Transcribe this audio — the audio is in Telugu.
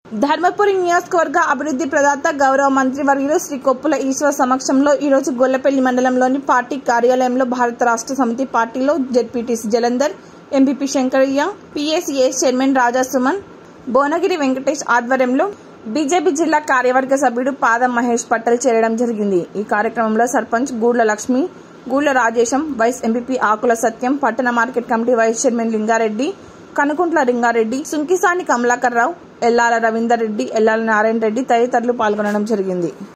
ధర్మపురి నియోజకవర్గ అభివృద్ధి ప్రదాత గౌరవ మంత్రి వర్యులు శ్రీ కొప్పుల ఈశ్వర్ సమక్షంలో ఈరోజు గొల్లపల్లి మండలంలోని పార్టీ కార్యాలయంలో భారత రాష్ట్ర సమితి పార్టీలో ZPTC Jalandhar MPP Shankaraiah PSA chairman Raja Suman Bhuvanagiri Venkatesh ఆధ్వర్యంలో బీజేపీ జిల్లా కార్యవర్గ సభ్యుడు పాదం మహేష్ పట్టెల్ చేరడం జరిగింది ఈ కార్యక్రమంలో సర్పంచ్ గూడ్ల లక్ష్మి గూళ్ల రాజేశం వైస్ ఎంపీపీ ఆకుల సత్యం పట్టణ market committee vice chairman Lingareddy Kanukuntla Ringareddy Sunkisani Kamalakar Rao Ellala Ravinder Reddy Ellala Narayana Reddy తదితరులు పాల్గొనడం జరిగింది